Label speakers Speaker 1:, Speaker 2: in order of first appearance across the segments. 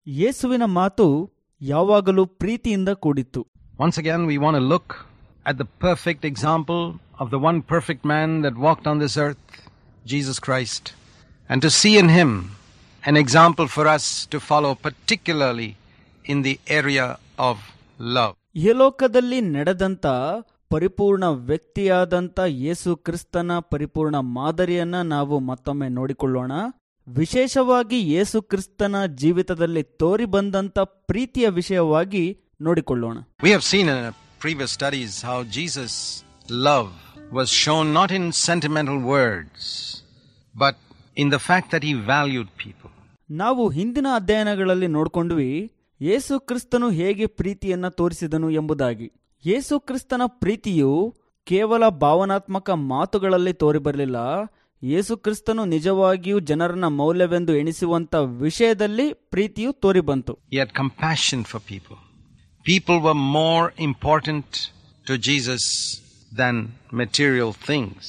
Speaker 1: ಯೇಸುವಿನ ಮಾತು ಯಾವಾಗಲೂ ಪ್ರೀತಿಯಿಂದ ಕೂಡಿತ್ತು
Speaker 2: Once again, we want to look at the perfect example of the one perfect man that walked on this earth, Jesus Christ, and to see in him an example for us to follow, particularly in the area of love.
Speaker 1: ಇಹಲೋಕದಲ್ಲಿ ನಡೆದಂತ ಪರಿಪೂರ್ಣ ವ್ಯಕ್ತಿಯಾದಂತ ಯೇಸು ಕ್ರಿಸ್ತನ ಪರಿಪೂರ್ಣ ಮಾದರಿಯನ್ನ ನಾವು ಮತ್ತೊಮ್ಮೆ ನೋಡಿಕೊಳ್ಳೋಣ ವಿಶೇಷವಾಗಿ ಯೇಸು ಕ್ರಿಸ್ತನ ಜೀವಿತದಲ್ಲಿ ತೋರಿ ಬಂದಂತ ಪ್ರೀತಿಯ ವಿಷಯವಾಗಿ ನೋಡಿಕೊಳ್ಳೋಣ
Speaker 2: We have seen in previous studies how Jesus' love was shown not in sentimental words, but in the fact that he valued people.
Speaker 1: ನಾವು ಹಿಂದಿನ ಅಧ್ಯಯನಗಳಲ್ಲಿ ನೋಡ್ಕೊಂಡ್ವಿ ಯೇಸು ಕ್ರಿಸ್ತನು ಹೇಗೆ ಪ್ರೀತಿಯನ್ನ ತೋರಿಸಿದನು ಎಂಬುದಾಗಿ ಯೇಸು ಕ್ರಿಸ್ತನ ಪ್ರೀತಿಯು ಕೇವಲ ಭಾವನಾತ್ಮಕ ಮಾತುಗಳಲ್ಲಿ ತೋರಿಬರಲಿಲ್ಲ ಯೇಸು ಕ್ರಿಸ್ತನು ನಿಜವಾಗಿಯೂ ಜನರನ್ನ ಮೌಲ್ಯವೆಂದು ಎಣಿಸುವಂತ ವಿಷಯದಲ್ಲಿ ಪ್ರೀತಿಯು ತೋರಿಬಂತು
Speaker 2: He had compassion for people. People were more important to Jesus than material things.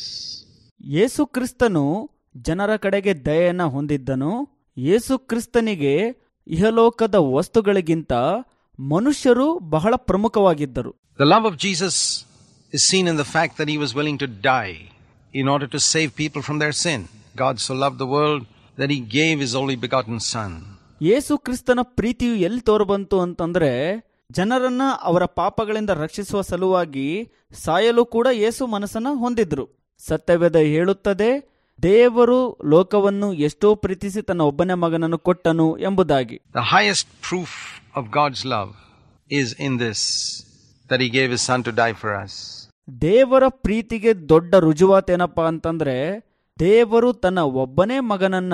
Speaker 1: ಯೇಸು ಕ್ರಿಸ್ತನು ಜನರ ಕಡೆಗೆ ದಯೆಯನ್ನ ಹೊಂದಿದ್ದನು ಯೇಸು ಕ್ರಿಸ್ತನಿಗೆ ಇಹಲೋಕದ ವಸ್ತುಗಳಿಗಿಂತ ಮನುಷ್ಯರು ಬಹಳ ಪ್ರಮುಖವಾಗಿದ್ದರು
Speaker 2: The love of Jesus is seen in the fact that he was willing to die in order to save people from their sin. God so loved the world that he gave his only begotten Son.
Speaker 1: ಯೇಸು ಕ್ರಿಸ್ತನ ಪ್ರೀತಿಯು ಎಲ್ಲಿ ತೋರ್ಬಂತು ಅಂತಂದ್ರೆ ಜನರನ್ನ ಅವರ ಪಾಪಗಳಿಂದ ರಕ್ಷಿಸುವ ಸಲುವಾಗಿ ಸಾಯಲು ಕೂಡ ಯೇಸು ಮನಸ್ಸನ್ನ ಹೊಂದಿದ್ರು ಸತ್ಯವೇದ ಹೇಳುತ್ತದೆ ದೇವರು ಲೋಕವನ್ನು ಎಷ್ಟೋ ಪ್ರೀತಿಸಿ ತನ್ನ ಒಬ್ಬನೇ ಮಗನನ್ನು ಕೊಟ್ಟನು ಎಂಬುದಾಗಿ
Speaker 2: The highest proof of God's love is in this that he gave his Son to die for us.
Speaker 1: ದೇವರ ಪ್ರೀತಿಗೆ ದೊಡ್ಡ ರುಜುವಾತೇನಪ್ಪಾ ಅಂತಂದ್ರೆ ದೇವರು ತನ್ನ ಒಬ್ಬನೇ ಮಗನನ್ನ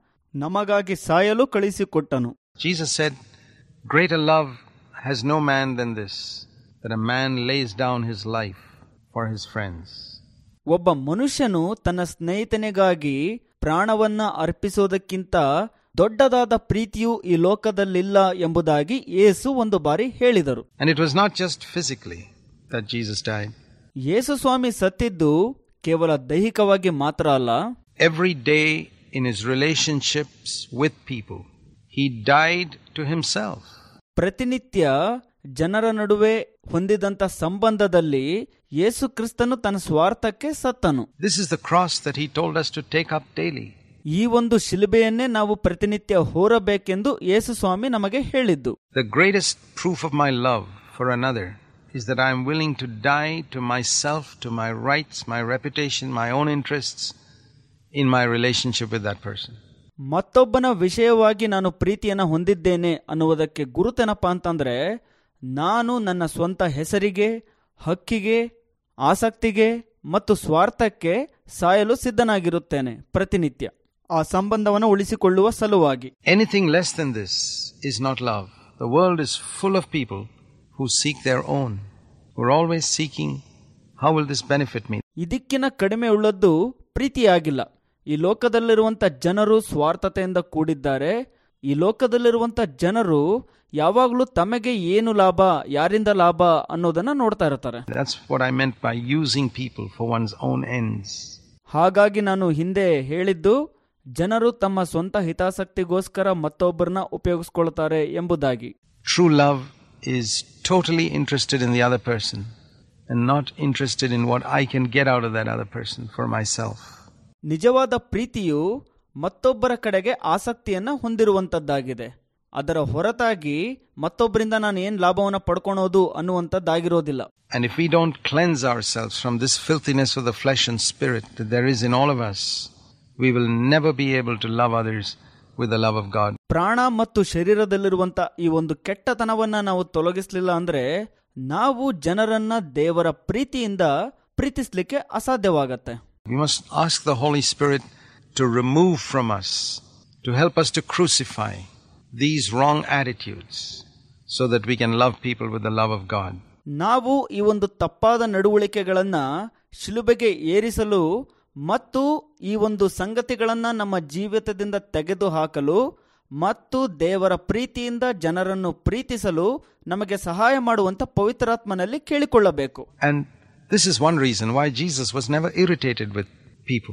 Speaker 1: ನಮಗಾಗಿ ಸಾಯಲು ಕಳಿಸಿಕೊಟ್ಟನು
Speaker 2: Jesus said, Greater love has no man than this, that a man lays down his life for his friends.
Speaker 1: ಒಬ್ಬ ಮನುಷ್ಯನು ತನ್ನ ಸ್ನೇಹಿತನಿಗಾಗಿ ಪ್ರಾಣವನ್ನ ಅರ್ಪಿಸೋದಕ್ಕಿಂತ ದೊಡ್ಡದಾದ ಪ್ರೀತಿಯು ಈ ಲೋಕದಲ್ಲಿಲ್ಲ ಎಂಬುದಾಗಿ ಯೇಸು ಒಂದು ಬಾರಿ ಹೇಳಿದರು
Speaker 2: And it was not just physically that Jesus died.
Speaker 1: ಯೇಸು ಸ್ವಾಮಿ ಸತ್ತಿದ್ದು ಕೇವಲ ದೈಹಿಕವಾಗಿ ಮಾತ್ರ ಅಲ್ಲ
Speaker 2: Every day in his relationships with people, he died to himself.
Speaker 1: ಪ್ರತಿನಿತ್ಯ ಜನರ ನಡುವೆ ಹೊಂದಿದಂತ ಸಂಬಂಧದಲ್ಲಿ ಯೇಸು ಕ್ರಿಸ್ತನು ತನ್ನ ಸ್ವಾರ್ಥಕ್ಕೆ ಸತ್ತನು
Speaker 2: This is the cross that he told us to take up daily.
Speaker 1: ಈ ಒಂದು ಶಿಲುಬೆಯನ್ನೇ ನಾವು ಪ್ರತಿನಿತ್ಯ ಹೋರಬೇಕೆಂದು ಯೇಸು ಸ್ವಾಮಿ ನಮಗೆ ಹೇಳಿದ್ದು
Speaker 2: The greatest proof of my love for another is that I am willing to die to myself, to my rights, my reputation, my own interests in my relationship with that person.
Speaker 1: ಮತ್ತೊಬ್ಬನ ವಿಷಯವಾಗಿ ನಾನು ಪ್ರೀತಿಯನ್ನ ಹೊಂದಿದ್ದೇನೆ ಅನ್ನುವುದಕ್ಕೆ ಗುರುತೇನಪ್ಪ ಅಂತಂದ್ರೆ ನಾನು ನನ್ನ ಸ್ವಂತ ಹೆಸರಿಗೆ ಹಕ್ಕಿಗೆ ಆಸಕ್ತಿಗೆ ಮತ್ತು ಸ್ವಾರ್ಥಕ್ಕೆ ಸಾಯಲು ಸಿದ್ಧನಾಗಿರುತ್ತೇನೆ ಪ್ರತಿನಿತ್ಯ ಆ ಸಂಬಂಧವನ್ನು ಉಳಿಸಿಕೊಳ್ಳುವ ಸಲುವಾಗಿ
Speaker 2: Anything less than this is not love. The world is full of people who seek their own, who are always seeking, how will this benefit me?
Speaker 1: ಇದಕ್ಕಿನ ಕಡಿಮೆ ಉಳ್ಳದ್ದು ಪ್ರೀತಿಯಾಗಿಲ್ಲ ಈ ಲೋಕದಲ್ಲಿರುವಂತ ಜನರು ಸ್ವಾರ್ಥತೆಯಿಂದ ಕೂಡಿದ್ದಾರೆ ಈ ಲೋಕದಲ್ಲಿರುವಂತ ಜನರು ಯಾವಾಗಲೂ ತಮಗೆ ಏನು ಲಾಭ ಯಾರಿಂದ ಲಾಭ ಅನ್ನೋದನ್ನ ನೋಡ್ತಾ ಇರ್ತಾರೆ
Speaker 2: That's what I meant by using people for one's own ends.
Speaker 1: ಹಾಗಾಗಿ ನಾನು ಹಿಂದೆ ಹೇಳಿದ್ದು ಜನರು ತಮ್ಮ ಸ್ವಂತ ಹಿತಾಸಕ್ತಿಗೋಸ್ಕರ ಮತ್ತೊಬ್ಬರನ್ನ ಉಪಯೋಗಿಸ್ಕೊಳ್ತಾರೆ ಎಂಬುದಾಗಿ
Speaker 2: True love is totally interested in the other person and not interested in what I can get out of that other person for myself.
Speaker 1: ನಿಜವಾದ ಪ್ರೀತಿಯು ಮತ್ತೊಬ್ಬರ ಕಡೆಗೆ ಆಸಕ್ತಿಯನ್ನ ಹೊಂದಿರುವಂತದ್ದಾಗಿದೆ ಅದರ ಹೊರತಾಗಿ ಮತ್ತೊಬ್ಬರಿಂದ ನಾನು ಏನ್ ಲಾಭವನ್ನ ಪಡ್ಕೊಳೋದು ಅನ್ನುವಂಥದ್ದಾಗಿರೋದಿಲ್ಲ
Speaker 2: And if we don't cleanse ourselves from this filthiness of the flesh and spirit that there is in all of us, we will never be able to love others with the love of God.
Speaker 1: ಪ್ರಾಣ ಮತ್ತು ಶರೀರದಲ್ಲಿರುವಂತ ಈ ಒಂದು ಕೆಟ್ಟತನವನ್ನ ನಾವು ತೊಲಗಿಸ್ಲಿಲ್ಲ ಅಂದ್ರೆ ನಾವು ಜನರನ್ನ ದೇವರ ಪ್ರೀತಿಯಿಂದ ಪ್ರೀತಿಸ್ಲಿಕ್ಕೆ ಅಸಾಧ್ಯವಾಗತ್ತೆ
Speaker 2: We must ask the Holy Spirit to remove from us, to help us to crucify these wrong attitudes so that we can love people with the love of God.
Speaker 1: ನಾವು ಈ ಒಂದು ತಪ್ಪಾದ ನಡವಳಿಕೆಗಳನ್ನ ಶಿಲುಬೆಗೆ ಏರಿಸಲು ಮತ್ತು ಈ ಒಂದು ಸಂಗತಿಗಳನ್ನ ನಮ್ಮ ಜೀವಿತದಿಂದ ತೆಗೆದು ಹಾಕಲು ಮತ್ತು ದೇವರ ಪ್ರೀತಿಯಿಂದ ಜನರನ್ನು ಪ್ರೀತಿಸಲು ನಮಗೆ ಸಹಾಯ ಮಾಡುವಂತ ಪವಿತ್ರಾತ್ಮನಲ್ಲಿ ಕೇಳಿಕೊಳ್ಳಬೇಕು
Speaker 2: And this is one reason why Jesus was never irritated with people.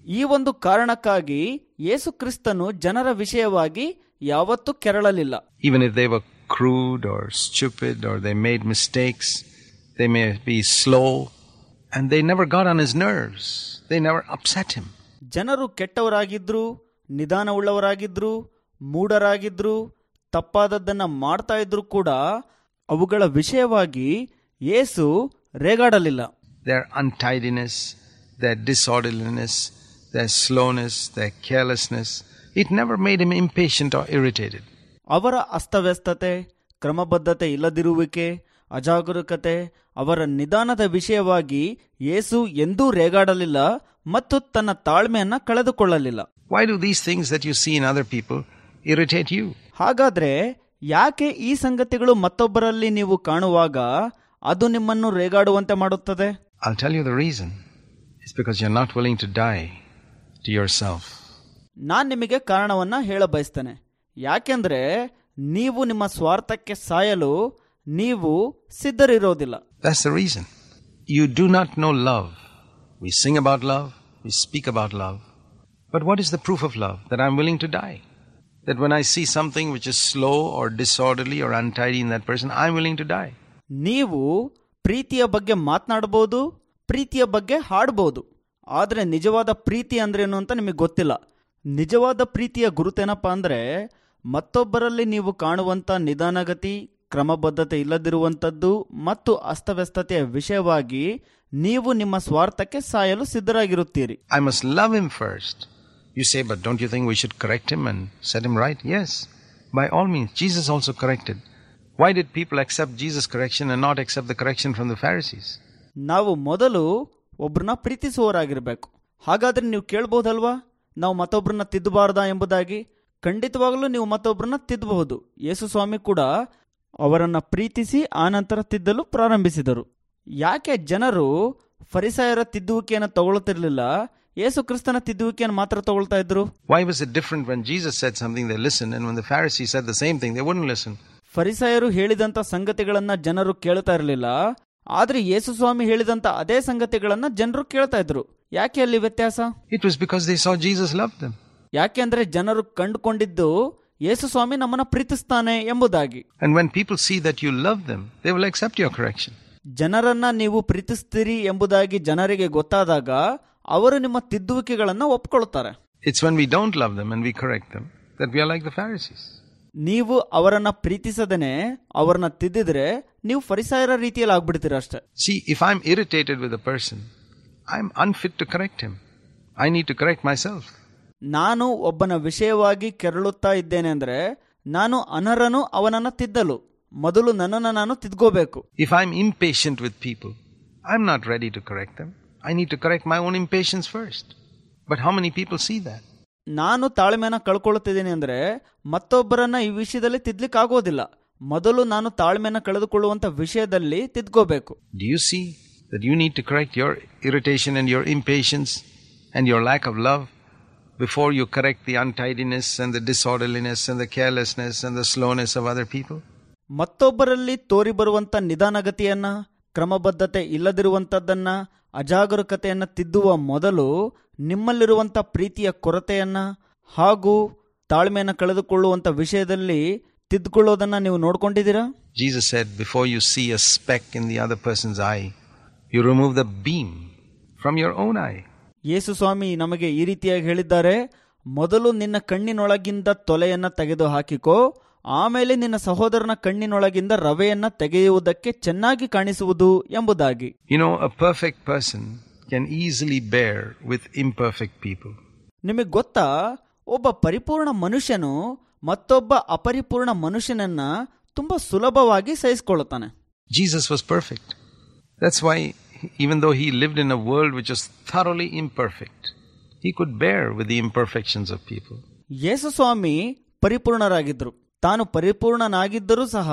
Speaker 1: ಈ ಒಂದು ಕಾರಣಕ್ಕಾಗಿ ಯೇಸು ಕ್ರಿಸ್ತನು ಜನರ ವಿಷಯವಾಗಿ ಯಾವತ್ತೂ ಕೆರಳಲಿಲ್ಲ
Speaker 2: Even if they were crude or stupid or they made mistakes, they may be slow, and they never got on his nerves. They never upset him.
Speaker 1: ಜನರು ಕೆಟ್ಟವರಾಗಿದ್ರು ನಿಧಾನವುಳ್ಳವರಾಗಿದ್ರು ಮೂಢರಾಗಿದ್ರು ತಪ್ಪಾದದ್ದನ್ನ ಮಾಡ್ತಾ ಇದ್ರು ಕೂಡ ಅವುಗಳ ವಿಷಯವಾಗಿ ಯೇಸು ರೇಗಾಡಲಿಲ್ಲ
Speaker 2: Their untidiness, their disorderliness, their slowness, their carelessness, it never made him impatient or irritated.
Speaker 1: ಅವರ ಅಸ್ತವ್ಯಸ್ತತೆ ಕ್ರಮಬದ್ಧತೆ ಇಲ್ಲದಿರುವಿಕೆ ಅಜಾಗರೂಕತೆ ಅವರ ನಿಧಾನದ ವಿಷಯವಾಗಿ ಯೇಸು ಎಂದೂ ರೇಗಾಡಲಿಲ್ಲ ಮತ್ತು ತನ್ನ ತಾಳ್ಮೆಯನ್ನ ಕಳೆದುಕೊಳ್ಳಲಿಲ್ಲ
Speaker 2: Why do these things that you see in other people irritate you?
Speaker 1: ಹಾಗಾದ್ರೆ ಯಾಕೆ ಈ ಸಂಗತಿಗಳು ಮತ್ತೊಬ್ಬರಲ್ಲಿ ನೀವು ಕಾಣುವಾಗ ಅದು ನಿಮ್ಮನ್ನು ರೇಗಾಡುವಂತೆ ಮಾಡುತ್ತದೆ
Speaker 2: I'll tell you the reason. It's because you're not willing to die to yourself.
Speaker 1: ನಾನ್ ನಿಮಗೆ ಕಾರಣವನ್ನ ಹೇಳ ಬಯಸ್ತೇನೆ ಯಾಕೆಂದ್ರೆ ನೀವು ನಿಮ್ಮ ಸ್ವಾರ್ಥಕ್ಕೆ ಸಾಯಲು ನೀವು ಸಿದ್ಧರಿರೋದಿಲ್ಲ
Speaker 2: That's the reason. You do not know love. We sing about love, we speak about love. But what is the proof of love? That I'm willing to die. That when I see something which is slow or disorderly or untidy in that person, I'm willing to die.
Speaker 1: ನೀವು ಪ್ರೀತಿಯ ಬಗ್ಗೆ ಮಾತನಾಡಬಹುದು ಪ್ರೀತಿಯ ಬಗ್ಗೆ ಹಾಡಬಹುದು ಆದರೆ ನಿಜವಾದ ಪ್ರೀತಿ ಅಂದ್ರೇನು ಅಂತ ನಿಮಗೆ ಗೊತ್ತಿಲ್ಲ ನಿಜವಾದ ಪ್ರೀತಿಯ ಗುರುತೇನಪ್ಪ ಅಂದ್ರೆ ಮತ್ತೊಬ್ಬರಲ್ಲಿ ನೀವು ಕಾಣುವಂತ ನಿಧಾನಗತಿ ಕ್ರಮಬದ್ಧತೆ ಇಲ್ಲದಿರುವಂಥದ್ದು ಮತ್ತು ಅಸ್ತವ್ಯಸ್ತತೆಯ ವಿಷಯವಾಗಿ ನೀವು ನಿಮ್ಮ ಸ್ವಾರ್ಥಕ್ಕೆ ಸಾಯಲು ಸಿದ್ಧರಾಗಿರುತ್ತೀರಿ
Speaker 2: I must love him first. You say, but don't you think we should correct him and set him right? Yes. By all means, Jesus also corrected. Why did people accept Jesus' correction and not accept the correction from the Pharisees?
Speaker 1: ನಾವು ಮೊದಲು ಒಬ್ರನ್ನ ಪ್ರೀತಿಸುವವರಾಗಿರ್ಬೇಕು ಹಾಗಾದ್ರೆ ನೀವು ಕೇಳ್ಬೋದಲ್ವಾ ನಾವು ಮತ್ತೊಬ್ರನ್ನ ತಿದ್ದಬಾರ್ದಾ ಎಂಬುದಾಗಿ ಖಂಡಿತವಾಗಲೂ ನೀವು ಮತ್ತೊಬ್ರನ್ನ ತಿದ್ದಬಹುದು ಯೇಸು ಸ್ವಾಮಿ ಕೂಡ ಅವರನ್ನ ಪ್ರೀತಿಸಿ ಆನಂತರ ತಿದ್ದಲು ಪ್ರಾರಂಭಿಸಿದರು ಯಾಕೆ ಜನರು ಫರಿಸಾಯರ ತಿದ್ದುವಿಕೆಯನ್ನು ತಗೊಳ್ತಿರ್ಲಿಲ್ಲ ಯೇಸು ಕ್ರಿಸ್ತನ ತಿದ್ದುವಿಕೆಯನ್ನು ಮಾತ್ರ ತಗೊಳ್ತಾ ಇದ್ರು
Speaker 2: Why was it different when Jesus said something, they listened, and when the Pharisees said the same thing, they wouldn't listen?
Speaker 1: ಫರಿಸಾಯರು ಹೇಳಿದಂತ ಸಂಗತಿಗಳನ್ನ ಜನರು ಕೇಳ್ತಾ ಇರಲಿಲ್ಲ ಆದ್ರೆ ಯೇಸು ಸ್ವಾಮಿ ಹೇಳಿದಂತ ಅದೇ ಸಂಗತಿಗಳನ್ನ ಜನರು ಕೇಳ್ತಾ ಇದ್ರು ಯಾಕೆ ಅಲ್ಲಿ ವ್ಯತ್ಯಾಸ
Speaker 2: It was because they saw Jesus loved them.
Speaker 1: ಯಾಕೆಂದ್ರೆ ಜನರು ಕಂಡುಕೊಂಡಿದ್ದು ಯೇಸು ಸ್ವಾಮಿ ನಮ್ಮನ್ನ ಪ್ರೀತಿಸ್ತಾನೆ ಎಂಬುದಾಗಿ
Speaker 2: And when people see that you love them, they will accept your correction.
Speaker 1: ಜನರನ್ನ ನೀವು ಪ್ರೀತಿಸ್ತೀರಿ ಎಂಬುದಾಗಿ ಜನರಿಗೆ ಗೊತ್ತಾದಾಗ ಅವರು ನಿಮ್ಮ ತಿದ್ದುವಿಕೆಗಳನ್ನ ಒಪ್ಕೊಳ್ತಾರೆ
Speaker 2: It's when we don't love them and we correct them that we are like the Pharisees.
Speaker 1: ನೀವು ಅವರನ್ನ ಪ್ರೀತಿಸದೇನೆ ಅವರನ್ನ ತಿದ್ದಿದ್ರೆ ನೀವು ಫರಿಸಾಯರ ರೀತಿಯಲ್ಲಿ ಆಗ್ಬಿಡ್ತೀರ ಅಷ್ಟೇ
Speaker 2: See, if I'm irritated with a person, I'm unfit to correct him. I need to correct myself.
Speaker 1: ನಾನು ಒಬ್ಬನ ವಿಷಯವಾಗಿ ಕೆರಳುತ್ತಾ ಇದ್ದೇನೆ ಅಂದ್ರೆ ನಾನು ಅನರ್ಹನು ಅವನನ್ನ ತಿದ್ದಲು ಮೊದಲು ನನ್ನನ್ನು ನಾನು ತಿದ್ಕೋಬೇಕು
Speaker 2: If I'm impatient with people, I'm not ready to correct them. I need to correct my own impatience first. But how many people see that?
Speaker 1: ನಾನು ತಾಳ್ಮೆನ ಕಳ್ಕೊಳ್ಳುತ್ತಿದ್ದೀನಿ ಅಂದ್ರೆ ಮತ್ತೊಬ್ಬರನ್ನ ಈ ವಿಷಯದಲ್ಲಿ ತಿದ್ಲಿಕ್ಕೆ ಆಗೋದಿಲ್ಲ ಮೊದಲು ನಾನು ತಾಳ್ಮೆನ ಕಳೆದುಕೊಳ್ಳುವಂತ ವಿಷಯದಲ್ಲಿ ತಿದ್ಕೋಬೇಕು
Speaker 2: Do you see that you need to correct your irritation and your impatience and your lack of love before you correct the untidiness and the disorderliness and the carelessness and the slowness of other people?
Speaker 1: ಮತ್ತೊಬ್ಬರಲ್ಲಿ ತೋರಿ ಬರುವಂತ ನಿಧಾನಗತಿಯನ್ನ ಕ್ರಮಬದ್ಧತೆ ಇಲ್ಲದಿರುವಂತದ್ದನ್ನ ಅಜಾಗರೂಕತೆಯನ್ನ ತಿದ್ದುವ ಮೊದಲು ನಿಮ್ಮಲ್ಲಿರುವಂತ ಪ್ರೀತಿಯ ಕೊರತೆಯನ್ನ ಹಾಗೂ ತಾಳ್ಮೆಯನ್ನ ಕಳೆದುಕೊಳ್ಳುವಂತ ವಿಷಯದಲ್ಲಿ ತಿದ್ದುಕೊಳ್ಳೋದನ್ನ ನೀವು ನೋಡ್ಕೊಂಡಿದ್ದೀರಾ
Speaker 2: Jesus said, before you see a speck in the other person's eye, you remove the beam from your own eye.
Speaker 1: ಯೇಸು ಸ್ವಾಮಿ ನಮಗೆ ಈ ರೀತಿಯಾಗಿ ಹೇಳಿದ್ದಾರೆ ಮೊದಲು ನಿನ್ನ ಕಣ್ಣಿನೊಳಗಿಂದ ತೊಲೆಯನ್ನ ತೆಗೆದು ಹಾಕಿಕೋ ಆಮೇಲೆ ನಿನ್ನ ಸಹೋದರನ ಕಣ್ಣಿನೊಳಗಿಂದ ರವೆಯನ್ನ ತೆಗೆಯುವುದಕ್ಕೆ ಚೆನ್ನಾಗಿ ಕಾಣಿಸುವುದು ಎಂಬುದಾಗಿ
Speaker 2: You know, a perfect person can easily bear with imperfect people.
Speaker 1: ನಿಮಗೆ ಗೊತ್ತಾ ಒಬ್ಬ ಪರಿಪೂರ್ಣ ಮನುಷ್ಯನು ಮತ್ತೊಬ್ಬ ಅಪರಿಪೂರ್ಣ ಮನುಷ್ಯನನ್ನ ತುಂಬಾ ಸುಲಭವಾಗಿ ಸಹಿಸಿಕೊಳ್ಳುತ್ತಾನೆ
Speaker 2: Jesus was perfect. That's why, even though he lived in a world which was thoroughly imperfect, he could bear with the imperfections of people.
Speaker 1: ಯೇಸು ಸ್ವಾಮಿ ಪರಿಪೂರ್ಣರಾಗಿದ್ರು ತಾನು ಪರಿಪೂರ್ಣನಾಗಿದ್ದರೂ ಸಹ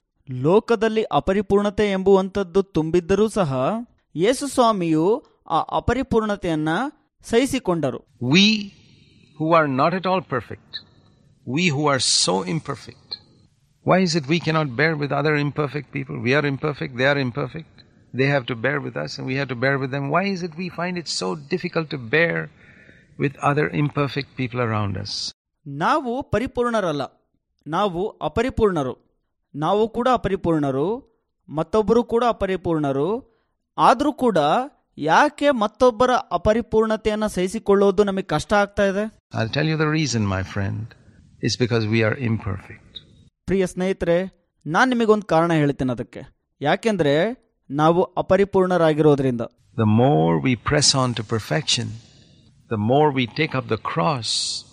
Speaker 1: ಲೋಕದಲ್ಲಿ ಅಪರಿಪೂರ್ಣತೆ ಎಂಬುವಂಥದ್ದು ತುಂಬಿದ್ದರೂ ಸಹ ಯೇಸು ಸ್ವಾಮಿಯು ಆ ಅಪರಿಪೂರ್ಣತೆಯನ್ನ ಸಹಿಸಿಕೊಂಡರು
Speaker 2: We who are not at all perfect, we who are so imperfect, why is it we cannot bear with other imperfect people? We are imperfect, they are imperfect. They have to bear with us and we have to bear with them. Why is it we find it so difficult to bear with other imperfect people around us.
Speaker 1: ನಾವು ಪರಿಪೂರ್ಣರಲ್ಲ ನಾವು ಅಪರಿಪೂರ್ಣರು ನಾವು ಕೂಡ ಅಪರಿಪೂರ್ಣರು ಮತ್ತೊಬ್ಬರು ಕೂಡ ಅಪರಿಪೂರ್ಣರು ಆದರೂ ಕೂಡ ಯಾಕೆ ಮತ್ತೊಬ್ಬರ ಅಪರಿಪೂರ್ಣತೆಯನ್ನು ಸಹಿಸಿಕೊಳ್ಳೋದು ನಮಗೆ ಕಷ್ಟ ಆಗ್ತಾ ಇದೆ
Speaker 2: I'll tell you the reason, my friend. It's because we are imperfect.
Speaker 1: ಪ್ರಿಯ ಸ್ನೇಹಿತರೆ ನಾನು ನಿಮಗೊಂದು ಕಾರಣ ಹೇಳ್ತೇನೆ ಅದಕ್ಕೆ ಯಾಕೆಂದ್ರೆ ನಾವು ಅಪರಿಪೂರ್ಣರಾಗಿರೋದ್ರಿಂದ
Speaker 2: The more we press on to perfection, the more we take up the cross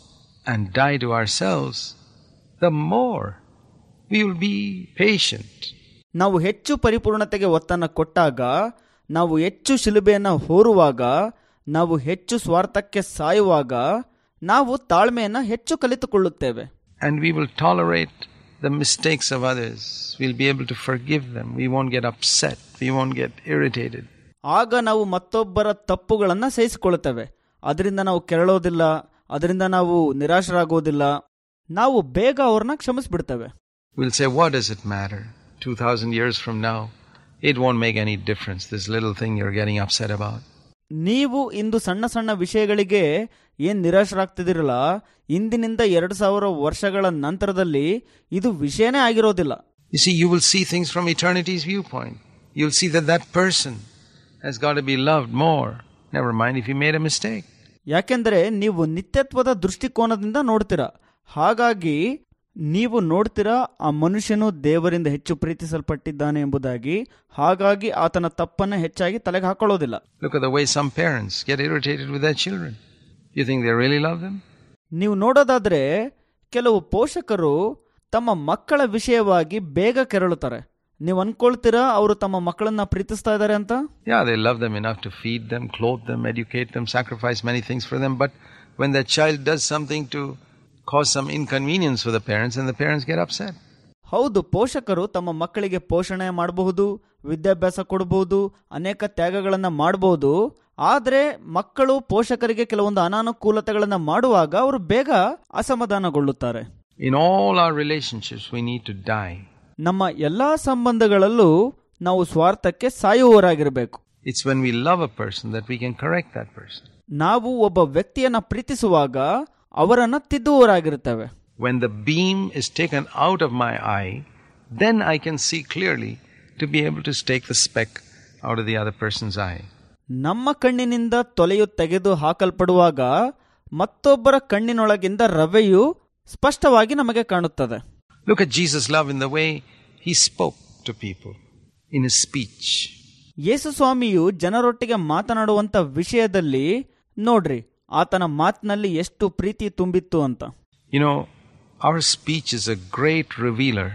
Speaker 2: and die to ourselves, the more we will be patient.
Speaker 1: ನಾವು ಹೆಚ್ಚು ಪರಿಪೂರ್ಣತೆಗೆ ಒತ್ತನ್ನು ಕೊಟ್ಟಾಗ ನಾವು ಹೆಚ್ಚು ಶಿಲುಬೆಯನ್ನು ಹೋರುವಾಗ ನಾವು ಹೆಚ್ಚು ಸ್ವಾರ್ಥಕ್ಕೆ ಸಾಯುವಾಗ ನಾವು ತಾಳ್ಮೆಯನ್ನು ಹೆಚ್ಚು ಕಲಿತುಕೊಳ್ಳುತ್ತೇವೆ
Speaker 2: And we will tolerate the mistakes of others. We'll be able to forgive them. We won't get upset. We won't get irritated.
Speaker 1: ಆಗ ನಾವು ಮತ್ತೊಬ್ಬರ ತಪ್ಪುಗಳನ್ನು ಸಹಿಸಿಕೊಳ್ಳುತ್ತೇವೆ ಅದರಿಂದ ನಾವು ಕೆರಳೋದಿಲ್ಲ ಅದರಿಂದ ನಾವು ನಿರಾಶರಾಗೋದಿಲ್ಲ ನಾವು ಬೇಗ ಅವ್ರನ್ನ ಕ್ಷಮಿಸ್ಬಿಡ್ತೇವೆ
Speaker 2: We'll say, What does it matter? 2,000 years from now, it won't make any difference, this little thing you're getting upset about.
Speaker 1: ನೀವು ಇಂದು ಸಣ್ಣ ಸಣ್ಣ ವಿಷಯಗಳಿಗೆ ಏನ್ ನಿರಾಶರಾಗ್ತಿದಿರಲ್ಲ ಇಂದಿನಿಂದ ಎರಡು ಸಾವಿರ ವರ್ಷಗಳ ನಂತರದಲ್ಲಿ ಇದು ವಿಷಯನೇ ಆಗಿರೋದಿಲ್ಲ
Speaker 2: You see, you will see things from eternity's viewpoint. You'll see that that person has got to be loved more. Never mind if he made a mistake.
Speaker 1: ಯಾಕೆಂದ್ರೆ ನೀವು ನಿತ್ಯತ್ವದ ದೃಷ್ಟಿಕೋನದಿಂದ ನೋಡ್ತೀರಾ ಹಾಗಾಗಿ ನೀವು ನೋಡ್ತೀರಾ ಆ ಮನುಷ್ಯನು ದೇವರಿಂದ ಹೆಚ್ಚು ಪ್ರೀತಿಸಲ್ಪಟ್ಟಿದ್ದಾನೆ ಎಂಬುದಾಗಿ ಹಾಗಾಗಿ ಆತನ ತಪ್ಪನ್ನ ಹೆಚ್ಚಾಗಿ ತಲೆಗೆ ಹಾಕೊಳ್ಳೋದಿಲ್ಲ
Speaker 2: Look at the way some parents get irritated with their children. You think they really love them?
Speaker 1: ನೀವು ನೋಡೋದಾದ್ರೆ ಕೆಲವು ಪೋಷಕರು ತಮ್ಮ ಮಕ್ಕಳ ವಿಷಯವಾಗಿ ಬೇಗ ಕೆರಳುತ್ತಾರೆ ನೀವು ಅನ್ಕೊಳ್ತೀರಾ ಅವರು ತಮ್ಮ ಮಕ್ಕಳನ್ನ ಪ್ರೀತಿಸ್ತಾ ಇದ್ದಾರೆ ಅಂತ
Speaker 2: Yeah, they love them enough to feed them, clothe them, educate them, sacrifice many things for them. But when that child does something to cause some inconvenience for the parents, and the parents get upset.
Speaker 1: ಹೌದು ಪೋಷಕರು ತಮ್ಮ ಮಕ್ಕಳಿಗೆ ಪೋಷಣೆ ಮಾಡಬಹುದು ವಿದ್ಯಾಭ್ಯಾಸ ಕೊಡಬಹುದು ಅನೇಕ ತ್ಯಾಗಗಳನ್ನ ಮಾಡಬಹುದು ಆದರೆ ಮಕ್ಕಳು ಪೋಷಕರಿಗೆ ಕೆಲವೊಂದು ಅನಾನುಕೂಲತೆಗಳನ್ನ ಮಾಡುವಾಗ ಅವರು ಬೇಗ ಅಸಮಾಧಾನಗೊಳ್ಳುತ್ತಾರೆ
Speaker 2: In all our relationships, we need to die.
Speaker 1: ನಮ್ಮ ಎಲ್ಲಾ ಸಂಬಂಧಗಳಲ್ಲೂ ನಾವು ಸ್ವಾರ್ಥಕ್ಕೆ ಸಾಯುವವರಾಗಿರಬೇಕು
Speaker 2: It's when we love a person that we can correct that person.
Speaker 1: ನಾವು ಒಬ್ಬ ವ್ಯಕ್ತಿಯನ್ನ ಪ್ರೀತಿಸುವಾಗ ಅವರನ್ನ ತಿದ್ದುವವರಾಗಿರುತ್ತೇವೆ
Speaker 2: When the beam is taken out of my eye, then I can see clearly to be able to take the speck out of the other person's eye.
Speaker 1: ನಮ್ಮ ಕಣ್ಣಿನಿಂದ ತೊಲೆಯು ತೆಗೆದು ಹಾಕಲ್ಪಡುವಾಗ ಮತ್ತೊಬ್ಬರ ಕಣ್ಣಿನೊಳಗಿಂದ ರವೆಯು ಸ್ಪಷ್ಟವಾಗಿ ನಮಗೆ ಕಾಣುತ್ತದೆ
Speaker 2: Look at Jesus' love in the way he spoke to people in his speech.
Speaker 1: ಯೇಸು ಸ್ವಾಮಿಯು ಜನರೊಟ್ಟಿಗೆ ಮಾತನಾಡುವಂತ ವಿಷಯದಲ್ಲಿ ನೋಡ್ರಿ ಆತನ ಮಾತಿನಲ್ಲಿ ಎಷ್ಟು ಪ್ರೀತಿ ತುಂಬಿತ್ತು ಅಂತ
Speaker 2: You know, our speech is a great revealer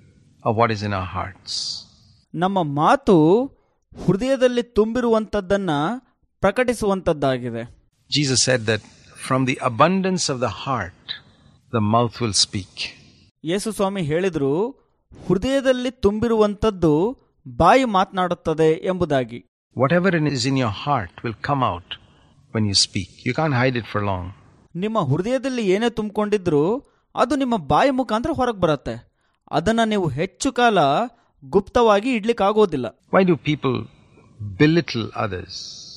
Speaker 2: of what is in our hearts.
Speaker 1: ನಮ್ಮ ಮಾತು ಹೃದಯದಲ್ಲಿ ತುಂಬಿರುವಂಥದ್ದನ್ನ ಪ್ರಕಟಿಸುವಂಥದ್ದಾಗಿದೆ
Speaker 2: Jesus said that from the abundance of the heart, the mouth will speak.
Speaker 1: ಯೇಸು ಸ್ವಾಮಿ ಹೇಳಿದ್ರು ಹೃದಯದಲ್ಲಿ ತುಂಬಿರುವಂಥದ್ದು ಬಾಯಿ ಮಾತನಾಡುತ್ತದೆ ಎಂಬುದಾಗಿ
Speaker 2: Whatever is in your heart will come out when you speak. You can't hide it for long.
Speaker 1: ನಿಮ್ಮ ಹೃದಯದಲ್ಲಿ ಏನೇ ತುಂಬಿಕೊಂಡಿದ್ರು ಅದು ನಿಮ್ಮ ಬಾಯಿ ಮುಖಾಂತರ ಹೊರಗೆ ಬರುತ್ತೆ ಅದನ್ನ ನೀವು ಹೆಚ್ಚು ಕಾಲ ಗುಪ್ತವಾಗಿ ಇಡ್ಲಿಕ್ಕಾಗೋದಿಲ್ಲ
Speaker 2: Why do people belittle others?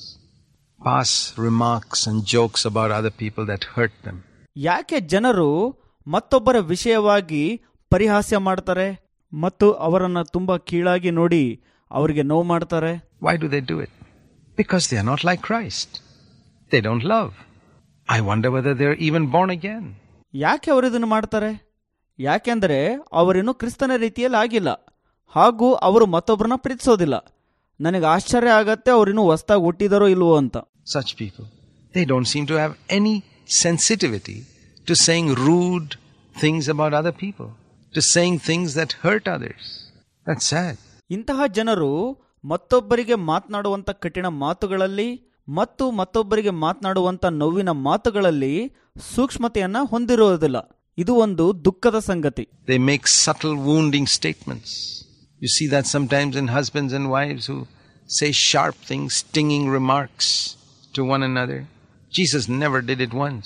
Speaker 2: Pass remarks and jokes about other people that hurt them.
Speaker 1: ಯಾಕೆ ಜನರು ಮತ್ತೊಬ್ಬರ ವಿಷಯವಾಗಿ ಪರಿಹಾಸ್ಯ ಮಾಡ್ತಾರೆ ಮತ್ತು ಅವರನ್ನ ತುಂಬಾ ಕೀಳಾಗಿ ನೋಡಿ ಅವರಿಗೆ ನೋವು ಮಾಡ್ತಾರೆ
Speaker 2: Why do they do it? Because they are not like Christ. They don't love. I wonder whether they're even born again.
Speaker 1: ಯಾಕೆ ಅವರು ಇದನ್ನು ಮಾಡ್ತಾರೆ ಯಾಕೆಂದ್ರೆ ಅವರಿನ್ನು ಕ್ರಿಸ್ತನ ರೀತಿಯಲ್ಲಿ ಆಗಿಲ್ಲ ಹಾಗೂ ಅವರು ಮತ್ತೊಬ್ಬರನ್ನ ಪ್ರೀತಿಸೋದಿಲ್ಲ ನನಗೆ ಆಶ್ಚರ್ಯ ಆಗತ್ತೆ ಅವರಿನ್ನು ಹೊಸ್ದಾಗಿ ಹುಟ್ಟಿದರೋ ಇಲ್ವೋ ಅಂತ
Speaker 2: Such people. They don't seem to have any sensitivity to saying rude things about other people, to saying things that hurt others. That's sad.
Speaker 1: ಇಂತಹ ಜನರು ಮತ್ತೊಬ್ಬರಿಗೆ ಮಾತನಾಡುವಂತ ಕಠಿಣ ಮಾತುಗಳಲ್ಲಿ ಮತ್ತು ಮತ್ತೊಬ್ಬರಿಗೆ ಮಾತನಾಡುವಂತ ನೋವಿನ ಮಾತುಗಳಲ್ಲಿ ಸೂಕ್ಷ್ಮತೆಯನ್ನ ಹೊಂದಿರುವುದಿಲ್ಲ ಇದು ಒಂದು ದುಃಖದ ಸಂಗತಿ
Speaker 2: They make subtle wounding statements. You see that sometimes in husbands and wives who say sharp things, stinging remarks to one another. Jesus never did it once.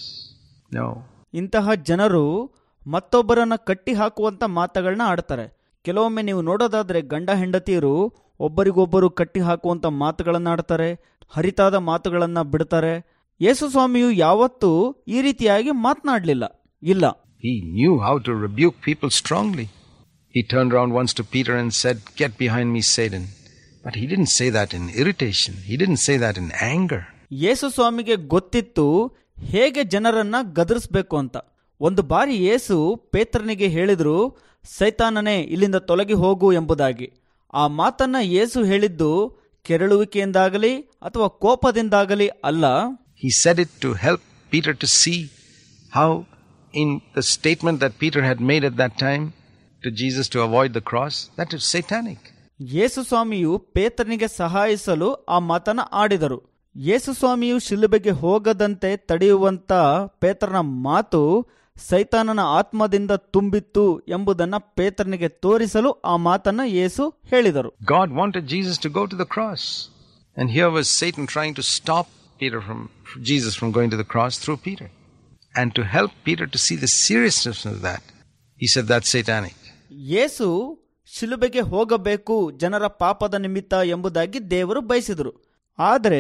Speaker 2: No.
Speaker 1: ಇಂತಹ ಜನರು ಮತ್ತೊಬ್ಬರನ್ನ ಕಟ್ಟಿ ಹಾಕುವಂತ ಮಾತುಗಳನ್ನ ಆಡ್ತಾರೆ ಕೆಲವೊಮ್ಮೆ ನೀವು ನೋಡೋದಾದ್ರೆ ಗಂಡ ಹೆಂಡತಿಯರು ಒಬ್ಬರಿಗೊಬ್ಬರು ಕಟ್ಟಿ ಹಾಕುವಂತ ಮಾತುಗಳನ್ನ ಆಡ್ತಾರೆ ಹರಿತಾದ ಮಾತುಗಳನ್ನ ಬಿಡ್ತಾರೆ ಯೇಸು ಸ್ವಾಮಿಯು ಯಾವತ್ತೂ ಈ ರೀತಿಯಾಗಿ ಮಾತನಾಡಲಿಲ್ಲ ಇಲ್ಲ
Speaker 2: He knew how to rebuke people strongly. He turned around once to Peter and said, Get behind me, Satan. But he didn't say that in irritation. He didn't say that in anger.
Speaker 1: ಯೇಸು ಸ್ವಾಮಿಗೆ ಗೊತ್ತಿತ್ತು ಹೇಗೆ ಜನರನ್ನ ಗದರಿಸ್ಬೇಕು ಅಂತ ಒಂದು ಬಾರಿ ಯೇಸು ಪೇತ್ರನಿಗೆ ಹೇಳಿದ್ರು ಸೈತಾನನೇ ಇಲ್ಲಿಂದ ತೊಲಗಿ ಹೋಗು ಎಂಬುದಾಗಿ ಆ ಮಾತನ್ನ ಯೇಸು ಹೇಳಿದ್ದು ಕೆರಳುವಿಕೆಯಿಂದಾಗಲಿ ಅಥವಾ ಕೋಪದಿಂದಾಗಲಿ ಅಲ್ಲ
Speaker 2: He said it to help Peter to see how, in the statement that Peter had made at that time to Jesus to avoid the cross, that is satanic.
Speaker 1: ಯೇಸು ಸ್ವಾಮಿಯು ಪೇತ್ರನಿಗೆ ಸಹಾಯಿಸಲು ಆ ಮಾತನ್ನ ಆಡಿದರು ಯೇಸು ಸ್ವಾಮಿಯು ಶಿಲುಬೆಗೆ ಹೋಗದಂತೆ ತಡೆಯುವಂತ ಪೇತ್ರನ ಮಾತು ಸೈತಾನನ ಆತ್ಮದಿಂದ ತುಂಬಿತ್ತು ಎಂಬುದನ್ನ ಪೇತ್ರನಿಗೆ ತೋರಿಸಲು ಆ ಮಾತನ್ನ ಯೇಸು ಹೇಳಿದರು
Speaker 2: God wanted Jesus to go to the cross. And here was Satan trying to stop Peter from Jesus from going to the cross through Peter. And to help Peter to see the seriousness of that, he said that's satanic.
Speaker 1: ಯೇಸು ಶಿಲುಬೆಗೆ ಹೋಗಬೇಕು ಜನರ ಪಾಪದ ನಿಮಿತ್ತ ಎಂಬುದಾಗಿ ದೇವರು ಬಯಸಿದರು ಆದರೆ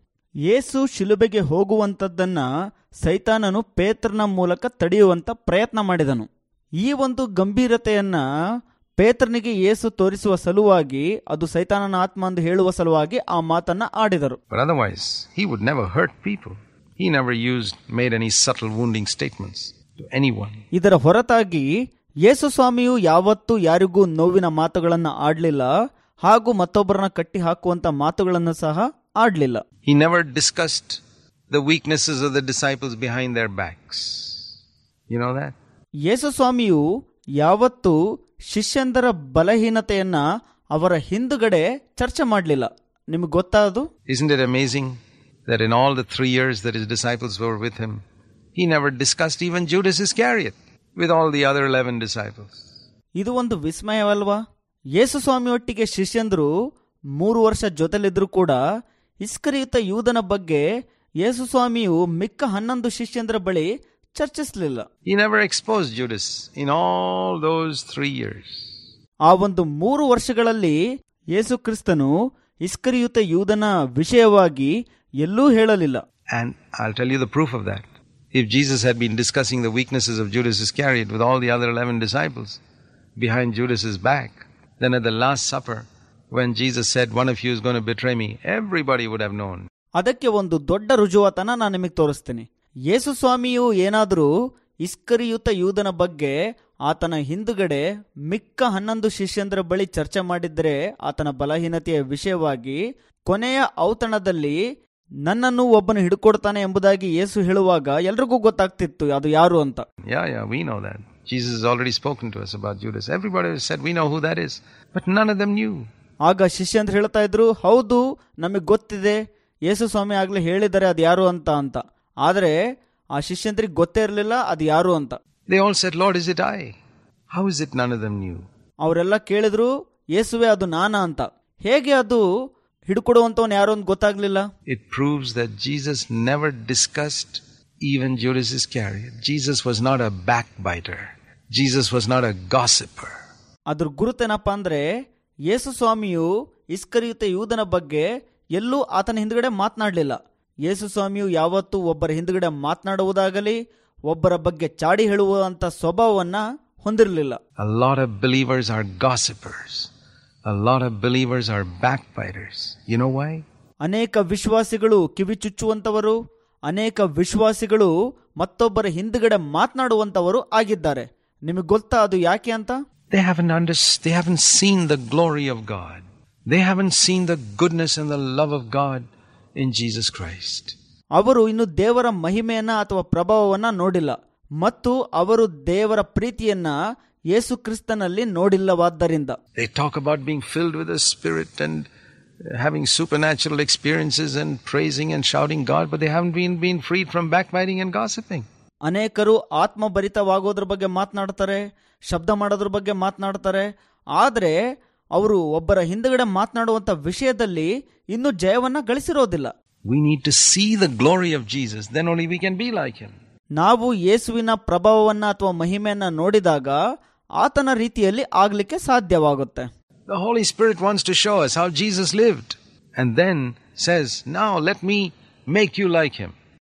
Speaker 1: ಯೇಸು ಶಿಲುಬೆಗೆ ಹೋಗುವಂಥದ್ದನ್ನ ಸೈತಾನನು ಪೇತ್ರನ ಮೂಲಕ ತಡೆಯುವಂತ ಪ್ರಯತ್ನ ಮಾಡಿದನು ಈ ಒಂದು ಗಂಭೀರತೆಯನ್ನ ಪೇತ್ರನಿಗೆ ಯೇಸು ತೋರಿಸುವ ಸಲುವಾಗಿ ಅದು ಸೈತಾನನ ಆತ್ಮ ಎಂದು ಹೇಳುವ ಸಲುವಾಗಿ ಆ ಮಾತನ್ನ ಆಡಿದರು
Speaker 2: But otherwise, he would never hurt people. He never used, made any subtle wounding statements to anyone.
Speaker 1: ಇದರ ಹೊರತಾಗಿ ಯೇಸು ಸ್ವಾಮಿಯು ಯಾವತ್ತೂ ಯಾರಿಗೂ ನೋವಿನ ಮಾತುಗಳನ್ನ ಆಡ್ಲಿಲ್ಲ ಹಾಗೂ ಮತ್ತೊಬ್ಬರನ್ನ ಕಟ್ಟಿ ಹಾಕುವಂತ ಮಾತುಗಳನ್ನು ಸಹ ಆಡ್ಲಿಲ್ಲ
Speaker 2: He never discussed the weaknesses of the disciples behind their backs. You know that?
Speaker 1: ಯೇಸು ಸ್ವಾಮಿಯು ಯಾವತ್ತೂ ಶಿಷ್ಯಂದರ ಬಲಹೀನತೆಯನ್ನ ಅವರ ಹಿಂದುಗಡೆ ಚರ್ಚೆ ಮಾಡಲಿಲ್ಲ ನಿಮಗೆ ಗೊತ್ತಾದು
Speaker 2: Isn't it amazing that in all the three years that his disciples were with him, he never discussed even Judas Iscariot with all the other 11 disciples?
Speaker 1: ಇದು ಒಂದು ವಿಸ್ಮಯವಲ್ವಾ ಯೇಸು ಸ್ವಾಮಿಯೊಟ್ಟಿಗೆ ಶಿಷ್ಯಂದರು ಮೂರು ವರ್ಷ ಜೊತೆಲಿದ್ರು ಕೂಡ ಇಸ್ಕರಿಯುತ ಯೂದನ ಬಗ್ಗೆ ಯೇಸು ಸ್ವಾಮಿಯು ಮಿಕ್ಕ ಹನ್ನೊಂದು ಶಿಷ್ಯಂದರ ಬಳಿ ಚರ್ಚಿಸಲಿಲ್ಲ
Speaker 2: He never exposed Judas in all those three years.
Speaker 1: ಆ ಒಂದು ಮೂರು ವರ್ಷಗಳಲ್ಲಿ ಯೇಸು ಕ್ರಿಸ್ತನು ಇಸ್ಕರಿಯುತ ಯೂದನ ವಿಷಯವಾಗಿ ಎಲ್ಲೂ ಹೇಳಲಿಲ್ಲ
Speaker 2: And I'll tell you the proof of that. If Jesus had been discussing the weaknesses of Judas Iscariot with all the other 11 disciples behind Judas's back, then at the Last Supper, when Jesus said, One of you is going to betray me, everybody would have known.
Speaker 1: ಅದಕ್ಕೆ ಒಂದು ದೊಡ್ಡ ರುಜುವಾತನ ನಾನು ನಿಮಗೆ ತೋರಿಸ್ತೀನಿ ಯೇಸು ಸ್ವಾಮಿಯು ಏನಾದರೂ ಇಸ್ಕರಿಯುತ ಯೂದನ ಬಗ್ಗೆ ಆತನ ಹಿಂದುಗಡೆ ಮಿಕ್ಕ ಹನ್ನೊಂದು ಶಿಷ್ಯಂದರ ಬಳಿ ಚರ್ಚೆ ಮಾಡಿದ್ರೆ ಆತನ ಬಲಹೀನತೆಯ ವಿಷಯವಾಗಿ ಕೊನೆಯ ಔತಣದಲ್ಲಿ ನನ್ನನ್ನು ಒಬ್ಬನು ಹಿಡ್ಕೊಡ್ತಾನೆ ಎಂಬುದಾಗಿ ಯೇಸು ಹೇಳುವಾಗ ಎಲ್ರಿಗೂ ಗೊತ್ತಾಗ್ತಿತ್ತು ಅದು ಯಾರು ಅಂತ
Speaker 2: Yeah, yeah, we know that. Jesus has already spoken to us about Judas. Everybody has said, We know who that is. But none of them knew.
Speaker 1: ಆಗ ಶಿಷ್ಯಂದ್ರು ಹೇಳ್ತಾ ಇದ್ರು ಹೌದು ನಮಗೆ ಗೊತ್ತಿದೆ ಯೇಸು ಸ್ವಾಮಿ ಆಗ್ಲೇ ಹೇಳಿದ್ದಾರೆ ಅದು ಯಾರು ಅಂತ ಅಂತ ಆದರೆ ಆ ಶಿಷ್ಯಂದ್ರಿಗೆ ಗೊತ್ತೇ ಇರಲಿಲ್ಲ ಅದು ಯಾರು ಅಂತ
Speaker 2: They all said, Lord, is it I? How is it none of them knew?
Speaker 1: ಅವರೆಲ್ಲ ಕೇಳಿದ್ರು ಯೇಸುವೆ ಅದು ನಾನಾ ಅಂತ ಹೇಗೆ ಅದು ಹಿಡ್ಕೊಡುವಂತವನ್ ಯಾರು ಅಂತ ಗೊತ್ತಾಗ್ಲಿಲ್ಲ
Speaker 2: It proves that Jesus never discussed even Judas Iscariot. Jesus was not a backbiter. Jesus was not a gossiper.
Speaker 1: ಅದ್ರ ಗುರುತೇನಪ್ಪ ಅಂದ್ರೆ ಯೇಸು ಸ್ವಾಮಿಯು ಇಸ್ಕರಿಯುತ ಯೂದನ ಬಗ್ಗೆ ಎಲ್ಲೂ ಆತನ ಹಿಂದ್ಗಡೆ ಮಾತನಾಡಲಿಲ್ಲ ಯೇಸು ಸ್ವಾಮಿಯು ಯಾವತ್ತೂ ಒಬ್ಬರ ಹಿಂದ್ಗಡೆ ಮಾತನಾಡುವುದಾಗಲಿ ಒಬ್ಬರ ಬಗ್ಗೆ ಚಾಡಿ ಹೇಳುವಂತ ಸ್ವಭಾವವನ್ನ ಹೊಂದಿರಲಿಲ್ಲ
Speaker 2: A lot of believers are gossipers. A lot of believers are backbiters. You know why?
Speaker 1: ಅನೇಕ ವಿಶ್ವಾಸಿಗಳು ಕಿವಿ ಚುಚ್ಚುವಂತವರು ಅನೇಕ ವಿಶ್ವಾಸಿಗಳು ಮತ್ತೊಬ್ಬರ ಹಿಂದ್ಗಡೆ ಮಾತನಾಡುವಂತವರು ಆಗಿದ್ದಾರೆ ನಿಮಗೆ ಗೊತ್ತಾ ಅದು ಯಾಕೆ ಅಂತ
Speaker 2: They haven't under, they haven't seen the glory of God. They haven't seen the goodness and the love of God in Jesus Christ.
Speaker 1: ಅವರು ಇನ್ನು ದೇವರ ಮಹಿಮೆಯನ್ನ ಅಥವಾ ಪ್ರಭಾವವನ್ನ ನೋಡಿಲ್ಲ ಮತ್ತು ಅವರು ದೇವರ ಪ್ರೀತಿಯನ್ನ ಯೇಸು ಕ್ರಿಸ್ತನಲ್ಲಿ ನೋಡಿಲ್ಲವಾದ್ದರಿಂದ
Speaker 2: They talk about being filled with the Spirit and having supernatural experiences and praising and shouting God, but they haven't been, been freed from backbiting and gossiping.
Speaker 1: ಅನೇಕರು ಆತ್ಮಭರಿತವಾಗೋದ್ರ ಬಗ್ಗೆ ಮಾತನಾಡ್ತಾರೆ ಶಬ್ದ ಮಾಡೋದ್ರ ಬಗ್ಗೆ ಮಾತನಾಡ್ತಾರೆ ಆದರೆ ಅವರು ಒಬ್ಬರ ಹಿಂದುಗಡೆ ಮಾತನಾಡುವಂತ ವಿಷಯದಲ್ಲಿ ಇನ್ನೂ ಜಯವನ್ನ ಗಳಿಸಿರೋದಿಲ್ಲ
Speaker 2: We need to see the glory of Jesus, then only we can be like Him.
Speaker 1: ನಾವು ಯೇಸುವಿನ ಪ್ರಭಾವವನ್ನ ಅಥವಾ ಮಹಿಮೆಯನ್ನ ನೋಡಿದಾಗ ಆತನ ರೀತಿಯಲ್ಲಿ ಆಗ್ಲಿಕ್ಕೆ ಸಾಧ್ಯವಾಗುತ್ತೆ
Speaker 2: The Holy Spirit wants to show us how Jesus lived, and then says, Now let me make you like Him.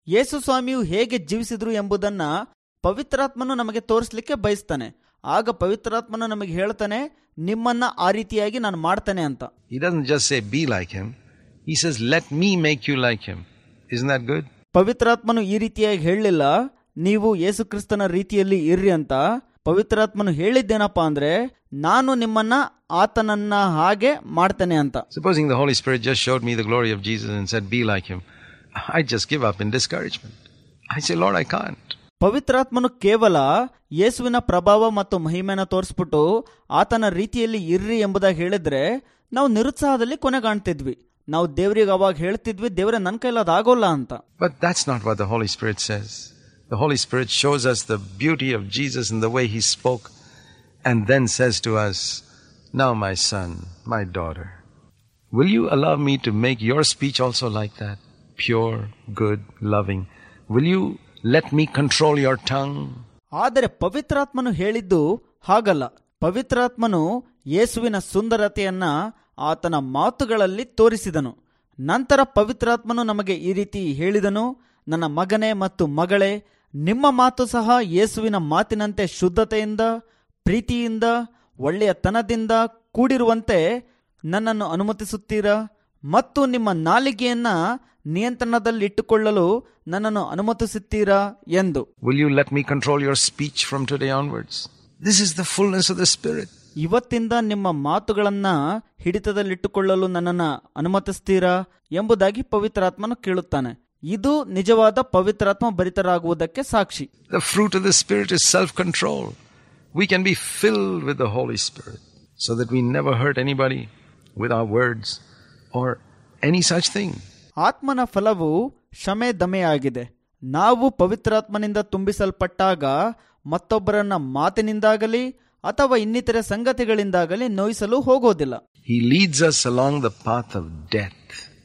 Speaker 1: ಯೇಸು ಸ್ವಾಮಿಯು ಹೇಗೆ ಜೀವಿಸಿದ್ರು ಎಂಬುದನ್ನ ಪವಿತ್ರಾತ್ಮನು ನಮಗೆ ತೋರಿಸ್ಲಿಕ್ಕೆ ಬಯಸ್ತಾನೆ ಆಗ ಪವಿತ್ರಾತ್ಮನು ನಮಗೆ ಹೇಳ್ತಾನೆ ನಿಮ್ಮನ್ನ ಆ ರೀತಿಯಾಗಿ ನಾನು ಮಾಡ್ತಾನೆ ಅಂತ
Speaker 2: He doesn't just say, be like him. He says, let me make you like him. Isn't that good?
Speaker 1: ಪವಿತ್ರಾತ್ಮನು ಈ ರೀತಿಯಾಗಿ ಹೇಳಲಿಲ್ಲ ನೀವು ಯೇಸು ಕ್ರಿಸ್ತನ ರೀತಿಯಲ್ಲಿ ಇರ್ರಿ ಅಂತ ಪವಿತ್ರಾತ್ಮನು ಹೇಳಿದ್ದೇನಪ್ಪ ಅಂದ್ರೆ ನಾನು ನಿಮ್ಮನ್ನ ಆತನನ್ನ ಹಾಗೆ ಮಾಡ್ತೇನೆ ಅಂತ
Speaker 2: Supposing the Holy Spirit just showed me the glory of Jesus and said, be like him. I just give up in discouragement. I say, Lord, I can't.
Speaker 1: ಪವಿತ್ರಾತ್ಮನು ಕೇವಲ ಯೇಸುವಿನ ಪ್ರಭಾವ ಮತ್ತು ಮಹಿಮೆನ ತೋರಿಸ್ಬಿಟ್ಟು ಆತನ ರೀತಿಯಲ್ಲಿ ಇರ್ರಿ ಎಂಬುದಾಗಿ ಹೇಳಿದ್ರೆ ನಾವು ನಿರುತ್ಸಾಹದಲ್ಲಿ ಕೊನೆಗಾಣ್ತಿದ್ವಿ ನಾವು ದೇವ್ರಿಗೆ ಅವಾಗ ಹೇಳ್ತಿದ್ವಿ ದೇವ್ರೆ ನನ್ನ ಕೈಲಿ ಅದಾಗೋಲ್ಲ ಅಂತ
Speaker 2: But that's not what the Holy Spirit says. The Holy Spirit shows us the beauty of Jesus in the way he spoke and then says to us, Now, my son, my daughter, will you allow me to make your speech also like that? Pure, good, loving. Will you let me control your tongue?
Speaker 1: ಆದರೆ ಪವಿತ್ರಾತ್ಮನು ಹೇಳಿದ್ದು ಹಾಗಲ್ಲ ಪವಿತ್ರಾತ್ಮನು ಯೇಸುವಿನ ಸುಂದರತೆಯನ್ನ ಆತನ ಮಾತುಗಳಲ್ಲಿ ತೋರಿಸಿದನು ನಂತರ ಪವಿತ್ರಾತ್ಮನು ನಮಗೆ ಈ ರೀತಿ ಹೇಳಿದನು ನನ್ನ ಮಗನೇ ಮತ್ತು ಮಗಳೇ ನಿಮ್ಮ ಮಾತು ಸಹ ಯೇಸುವಿನ ಮಾತಿನಂತೆ ಶುದ್ಧತೆಯಿಂದ ಪ್ರೀತಿಯಿಂದ ಒಳ್ಳೆಯತನದಿಂದ ಕೂಡಿರುವಂತೆ ನನ್ನನ್ನು ಅನುಮತಿಸುತ್ತೀರಾ ಮತ್ತು ನಿಮ್ಮ ನಾಲಿಗೆಯನ್ನ ನಿಯಂತ್ರಣದಲ್ಲಿಟ್ಟುಕೊಳ್ಳಲು ನನ್ನನ್ನು ಅನುಮತಿಸುತ್ತೀರಾ ಎಂದು
Speaker 2: Will you let me control your speech from today onwards? This is the fullness of the Spirit.
Speaker 1: ಇವತ್ತಿಂದ ನಿಮ್ಮ ಮಾತುಗಳನ್ನ ಹಿಡಿತದಲ್ಲಿಟ್ಟುಕೊಳ್ಳಲು ನನ್ನನ್ನು ಅನುಮತಿಸ್ತೀರಾ ಎಂಬುದಾಗಿ ಪವಿತ್ರಾತ್ಮನು ಕೇಳುತ್ತಾನೆ ಇದು ನಿಜವಾದ ಪವಿತ್ರಾತ್ಮ ಭರಿತರಾಗುವುದಕ್ಕೆ ಸಾಕ್ಷಿ
Speaker 2: The fruit of the Spirit is self control. We can be filled with the Holy Spirit so that we never hurt anybody with our words or any such thing.
Speaker 1: ಆತ್ಮನ ಫಲವು ಶಮೆ ದಮೆಯಾಗಿದೆ ನಾವು ಪವಿತ್ರಾತ್ಮನಿಂದ ತುಂಬಿಸಲ್ಪಟ್ಟಾಗ ಮತ್ತೊಬ್ಬರನ್ನ ಮಾತಿನಿಂದಾಗಲಿ ಅಥವಾ ಇನ್ನಿತರೆ ಸಂಗತಿಗಳಿಂದಾಗಲಿ ನೋಯಿಸಲು ಹೋಗೋದಿಲ್ಲ
Speaker 2: He leads us along the path of death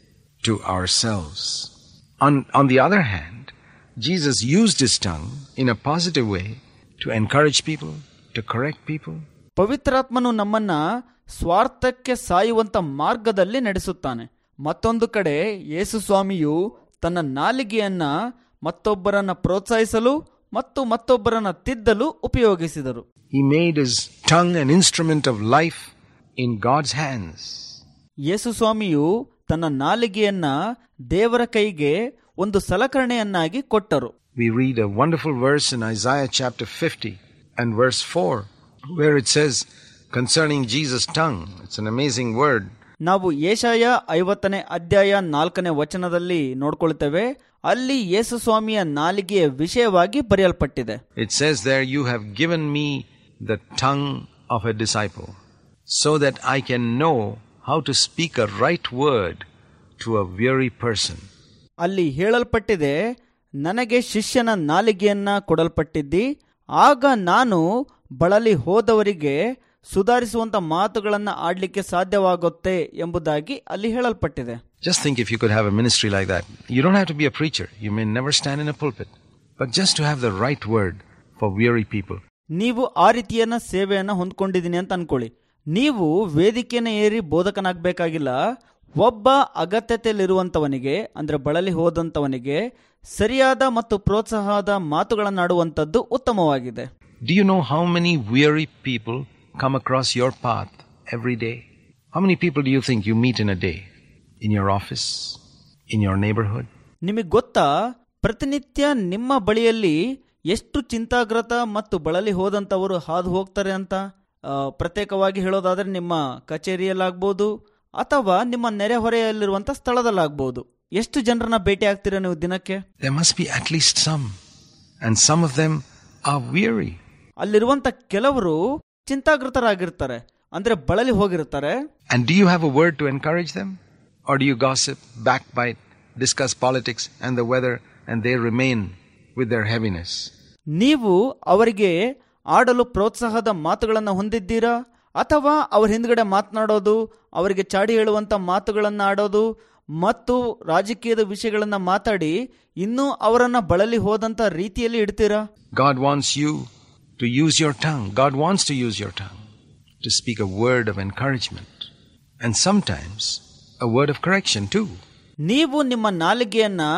Speaker 2: to ourselves. On, on the other hand, Jesus used his tongue in a positive way to encourage people, to correct people,
Speaker 1: ಪವಿತ್ರಾತ್ಮನು ನಮ್ಮನ್ನ ಸ್ವಾರ್ಥಕ್ಕೆ ಸಾಯುವಂತ ಮಾರ್ಗದಲ್ಲಿ ನಡೆಸುತ್ತಾನೆ ಮತ್ತೊಂದು ಕಡೆ ಯೇಸು ಸ್ವಾಮಿಯು ತನ್ನ ನಾಲಿಗೆಯನ್ನ ಮತ್ತೊಬ್ಬರನ್ನ ಪ್ರೋತ್ಸಾಹಿಸಲು ಮತ್ತು ಮತ್ತೊಬ್ಬರನ್ನ ತಿದ್ದಲು ಉಪಯೋಗಿಸಿದರು
Speaker 2: He made his tongue an instrument of life in God's hands.
Speaker 1: ಯೇಸು ಸ್ವಾಮಿಯು ತನ್ನ ನಾಲಿಗೆಯನ್ನ ದೇವರ ಕೈಗೆ ಒಂದು ಸಲಕರಣೆಯನ್ನಾಗಿ ಕೊಟ್ಟರು
Speaker 2: We read a wonderful verse in Isaiah chapter 50 and verse 4, where it says concerning Jesus' tongue. It's an amazing word.
Speaker 1: ನಾವು ಏಷಾಯ ಐವತ್ತನೇ ಅಧ್ಯಾಯ ನಾಲ್ಕನೇ ವಚನದಲ್ಲಿ ನೋಡ್ಕೊಳ್ತೇವೆ ಅಲ್ಲಿ ಯೇಸು ಸ್ವಾಮಿಯ ನಾಲಿಗೆಯ ವಿಷಯವಾಗಿ ಬರೆಯಲ್ಪಟ್ಟಿದೆ
Speaker 2: It says there, You have given me the tongue of a disciple, so that I can know how to speak a right word to a weary person.
Speaker 1: ಅಲ್ಲಿ ಹೇಳಲ್ಪಟ್ಟಿದೆ ನನಗೆ ಶಿಷ್ಯನ ನಾಲಿಗೆಯನ್ನ ಕೊಡಲ್ಪಟ್ಟಿದ್ದಿ ಆಗ ನಾನು ಬಳಲಿ ಹೋದವರಿಗೆ ಸುಧಾರಿಸುವಂತ ಮಾತುಗಳನ್ನ ಆಡ್ಲಿಕ್ಕೆ ಸಾಧ್ಯವಾಗುತ್ತೆ ಎಂಬುದಾಗಿ ಅಲ್ಲಿ ಹೇಳಲ್ಪಟ್ಟಿದೆ
Speaker 2: Just think if you could have a ministry like that. You don't have to be a preacher. You may never stand in a pulpit. But just to have the right word for weary people.
Speaker 1: ನೀವು ಆ ರೀತಿಯನ್ನ ಸೇವೆಯನ್ನ ಹೊಂದ್ಕೊಂಡಿದ್ದೀನಿ ಅಂತ ಅನ್ಕೊಳ್ಳಿ ನೀವು ವೇದಿಕೆಯನ್ನು ಏರಿ ಬೋಧಕನಾಗಬೇಕಾಗಿಲ್ಲ ಒಬ್ಬ ಅಗತ್ಯತೆಯಲ್ಲಿರುವಂತವನಿಗೆ ಅಂದ್ರೆ ಬಳಲಿ ಹೋದಂತವನಿಗೆ ಸರಿಯಾದ ಮತ್ತು ಪ್ರೋತ್ಸಾಹದ ಮಾತುಗಳನ್ನಾಡುವಂಥದ್ದು ಉತ್ತಮವಾಗಿದೆ
Speaker 2: Do you know how many weary people come across your path every day? How many people do you think you meet in a day? In your office? In your neighborhood?
Speaker 1: ನಿಮಗೆ ಗೊತ್ತಾ ಪ್ರತಿನಿತ್ಯ ನಿಮ್ಮ ಬಳಿಯಲ್ಲಿ ಎಷ್ಟು ಚಿಂತಾಗ್ರತ ಮತ್ತು ಬಳಲಿ ಹೋದಂಥವರು ಹಾದು ಹೋಗ್ತಾರೆ ಅಂತ ಆ, ಪ್ರತ್ಯೇಕವಾಗಿ ಹೇಳೋದಾದ್ರೆ ನಿಮ್ಮ ಕಚೇರಿಯಲ್ಲಾಗ್ಬೋದು ಅಥವಾ ನಿಮ್ಮ ನೆರೆಹೊರೆಯಲ್ಲಿರುವಂಥ ಸ್ಥಳದಲ್ಲಾಗ್ಬೋದು ಎಷ್ಟು ಜನರನ್ನ ಭೇಟಿ ಆಗ್ತೀರಾ ನೀವು ದಿನಕ್ಕೆ
Speaker 2: There must be at least some. And some of them are weary.
Speaker 1: ಅಲ್ಲಿರುವಂತ ಕೆಲವರು ಚಿಂತಾಗೃತರಾಗಿರ್ತಾರೆ ಅಂದ್ರೆ ಬಳಲಿ ಹೋಗಿರ್ತಾರೆ
Speaker 2: And do you have a word to encourage them? Or do you gossip, backbite, discuss politics and the weather, and they remain with their heaviness?
Speaker 1: ನೀವು ಅವರಿಗೆ ಆಡಲು ಪ್ರೋತ್ಸಾಹದ ಮಾತುಗಳನ್ನು ಹೊಂದಿದ್ದೀರಾ ಅಥವಾ ಅವ್ರ ಹಿಂದ್ಗಡೆ ಮಾತನಾಡೋದು ಅವರಿಗೆ ಚಾಡಿ ಹೇಳುವಂತ ಮಾತುಗಳನ್ನ ಆಡೋದು ಮತ್ತು ರಾಜಕೀಯದ ವಿಷಯಗಳನ್ನ ಮಾತಾಡಿ ಇನ್ನೂ ಅವರನ್ನ ಬಳಲಿ ಹೋದಂತ ರೀತಿಯಲ್ಲಿ ಇಡ್ತೀರಾ
Speaker 2: God wants you to use your tongue. God wants to use your tongue to speak a word of encouragement and sometimes a word of correction too.
Speaker 1: ನೀವು ನಿಮ್ಮ ನಾಲಿಗೆಯನ್ನ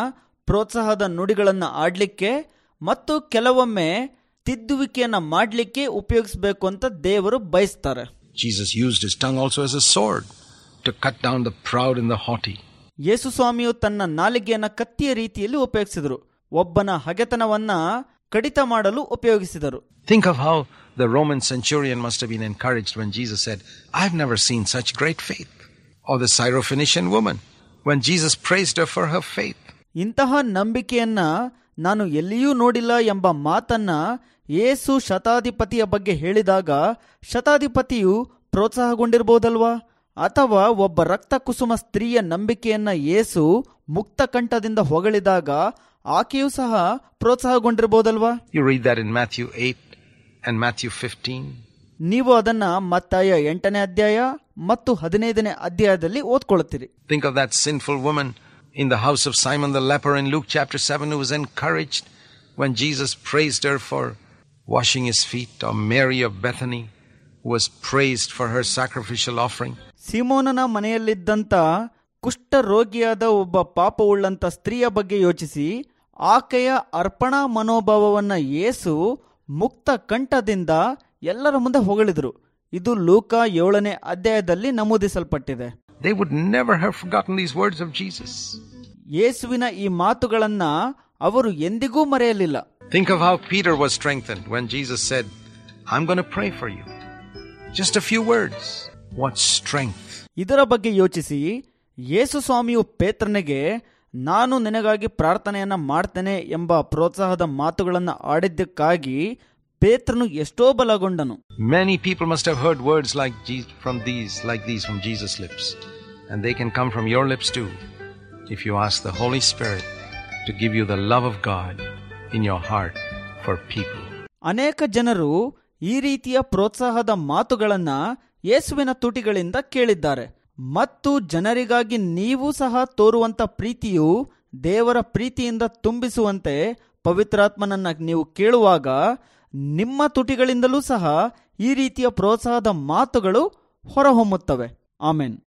Speaker 1: ಪ್ರೋತ್ಸಾಹದ ನುಡಿಗಳನ್ನು ಆಡ್ಲಿಕ್ಕೆ ಮತ್ತು ಕೆಲವೊಮ್ಮೆ ತಿದ್ದುವಿಕೆಯನ್ನ ಮಾಡ್ಲಿಕ್ಕೆ ಉಪಯೋಗಿಸಬೇಕು ಅಂತ ದೇವರು ಬಯಸ್ತಾರೆ
Speaker 2: Jesus used his tongue also as a sword to cut down the proud and the haughty.
Speaker 1: ಯೇಸು ಸ್ವಾಮಿಯು ತನ್ನ ನಾಲಿಗೆಯನ್ನ ಕತ್ತಿಯ ರೀತಿಯಲ್ಲಿ ಉಪಯೋಗಿಸಿದರು ಒಬ್ಬನ ಹಗೆತನವನ್ನ ಕಡಿತ ಮಾಡಲು ಉಪಯೋಗಿಸಿದರು
Speaker 2: Think of how the Roman centurion must have been encouraged when Jesus said, I've never seen such great faith. Or the Syrophoenician woman when Jesus praised her for her faith.
Speaker 1: ಇಂತಹ ನಂಬಿಕೆಯನ್ನ ನಾನು ಎಲ್ಲಿಯೂ ನೋಡಿಲ್ಲ ಎಂಬ ಮಾತನ್ನ ಯೇಸು ಶತಾಧಿಪತಿಯ ಬಗ್ಗೆ ಹೇಳಿದಾಗ ಶತಾಧಿಪತಿಯು ಪ್ರೋತ್ಸಾಹಗೊಂಡಿರಬಹುದಲ್ವಾ ಅಥವಾ ಒಬ್ಬ ರಕ್ತ ಕುಸುಮ ಸ್ತ್ರೀಯ ನಂಬಿಕೆಯನ್ನ ಯೇಸು ಮುಕ್ತ ಕಂಠದಿಂದ ಹೊಗಳಿದಾಗ ಆಕೆಯೂ ಸಹ ಪ್ರೋತ್ಸಾಹಗೊಂಡಿರಬಹುದಲ್ವಾ
Speaker 2: You read that in Matthew 8 and Matthew 15.
Speaker 1: ನೀವು ಅದನ್ನ ಮತ್ತಾಯ ಎಂಟನೇ ಅಧ್ಯಾಯ ಮತ್ತು ಹದಿನೈದನೇ ಅಧ್ಯಾಯದಲ್ಲಿ ಓದ್ಕೊಳ್ತೀರಿ
Speaker 2: Think of that sinful woman in the house of Simon the leper in Luke chapter 7 who was encouraged when Jesus praised her for washing his feet, or Mary of Bethany who was praised for her sacrificial offering.
Speaker 1: ಸಿಮೋನನ ಮನೆಯಲ್ಲಿದ್ದಂತ ಕುಷ್ಠ ರೋಗಿಯಾದ ಒಬ್ಬ ಪಾಪವುಳ್ಳಂತ ಸ್ತ್ರೀಯ ಬಗ್ಗೆ ಯೋಚಿಸಿ ಆಕೆಯ ಅರ್ಪಣಾ ಮನೋಭಾವವನ್ನ ಯೇಸು ಮುಕ್ತ ಕಂಠದಿಂದ ಎಲ್ಲರ ಮುಂದೆ ಹೊಗಳಿದ್ರು ಇದು ಲೂಕ ಏಳನೇ ಅಧ್ಯಾಯದಲ್ಲಿ ನಮೂದಿಸಲ್ಪಟ್ಟಿದೆ
Speaker 2: They would never have forgotten these words of Jesus.
Speaker 1: ಯೇಸುವಿನ ಈ ಮಾತುಗಳನ್ನ ಅವರು ಎಂದಿಗೂ ಮರೆಯಲಿಲ್ಲ
Speaker 2: Think of how Peter was strengthened when Jesus said, I'm going to pray for you. Just a few words. What strength.
Speaker 1: ಇದರ ಬಗ್ಗೆ ಯೋಚಿಸಿ ಯೇಸು ಸ್ವಾಮಿಯು ಪೇತ್ರನಿಗೆ ನಾನು ನಿನಗಾಗಿ ಪ್ರಾರ್ಥನೆಯನ್ನ ಮಾಡ್ತೇನೆ ಎಂಬ ಪ್ರೋತ್ಸಾಹದ ಮಾತುಗಳನ್ನು ಆಡಿದ್ದಕ್ಕಾಗಿ ಪೇತ್ರನು ಎಷ್ಟೋ ಬಲಗೊಂಡನು
Speaker 2: Many people must have heard words like Je- from these, like these from Jesus' lips. And they can come from your lips too, if you ask the Holy Spirit to give you the love of God in your heart for people.
Speaker 1: ಅನೇಕ ಜನರು ಈ ರೀತಿಯ ಪ್ರೋತ್ಸಾಹದ ಮಾತುಗಳನ್ನ ಯೇಸುವಿನ ತುಟಿಗಳಿಂದ ಕೇಳಿದ್ದಾರೆ ಮತ್ತು ಜನರಿಗಾಗಿ ನೀವು ಸಹ ತೋರುವಂತ ಪ್ರೀತಿಯು ದೇವರ ಪ್ರೀತಿಯಿಂದ ತುಂಬಿಸುವಂತೆ ಪವಿತ್ರಾತ್ಮನನ್ನ ನೀವು ಕೇಳುವಾಗ ನಿಮ್ಮ ತುಟಿಗಳಿಂದಲೂ ಸಹ ಈ ರೀತಿಯ ಪ್ರೋತ್ಸಾಹದ ಮಾತುಗಳು ಹೊರಹೊಮ್ಮುತ್ತವೆ ಆಮೇನ್